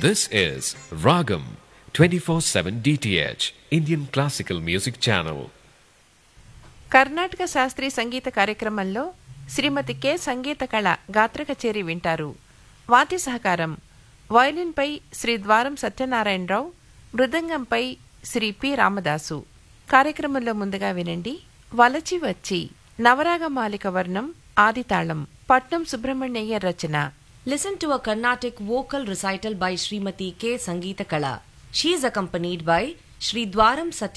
This is Ragam 24/7 DTH Indian Classical Music Channel. Karnataka శాస్త్రీయ సంగీత కార్యక్రమంలో శ్రీమతి K సంగీత కళ గాత్ర కచేరీ వింటారు వాద్య సహకారం వయలిన్పై శ్రీ ద్వారం సత్యనారాయణరావు మృదంగంపై శ్రీ పి రామదాసు కార్యక్రమంలో ముందుగా వినండి వలచి వచ్చి నవరాగమాలిక వర్ణం ఆదితాళం పట్నం సుబ్రహ్మణ్యయ్య రచన Listen to a Carnatic vocal recital by Srimati K. Sangeeta Kala. She is accompanied by Sri Dwaram Satya.